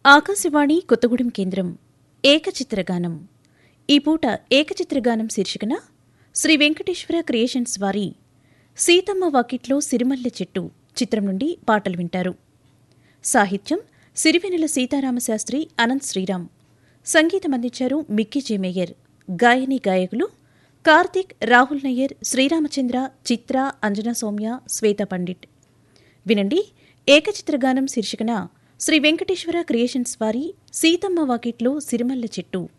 ఆకాశవాణి కొత్తగూడెం కేంద్రం ఏకచిత్రగానం ఈ పూట ఏకచిత్రగానం శీర్షికన శ్రీ వెంకటేశ్వర క్రియేషన్స్ వారి సీతమ్మ వాకిట్లో సిరిమల్లె చెట్టు చిత్రం నుండి పాటలు వింటారు సాహిత్యం సిరివెనెల సీతారామశాస్త్రి అనంత్ శ్రీరామ్ సంగీతం అందించారు మిక్కీ జే మేయర్ గాయని గాయకులు కార్తీక్ రాహుల్ నయ్యర్ శ్రీరామచంద్ర చిత్ర అంజనా సౌమ్య శ్వేత పండిట్ వినండి ఏకచిత్రగానం శీర్షికన శ్రీ వెంకటేశ్వర క్రియేషన్స్ వారి సీతమ్మ వాకిట్లో సిరిమల్ల చెట్టు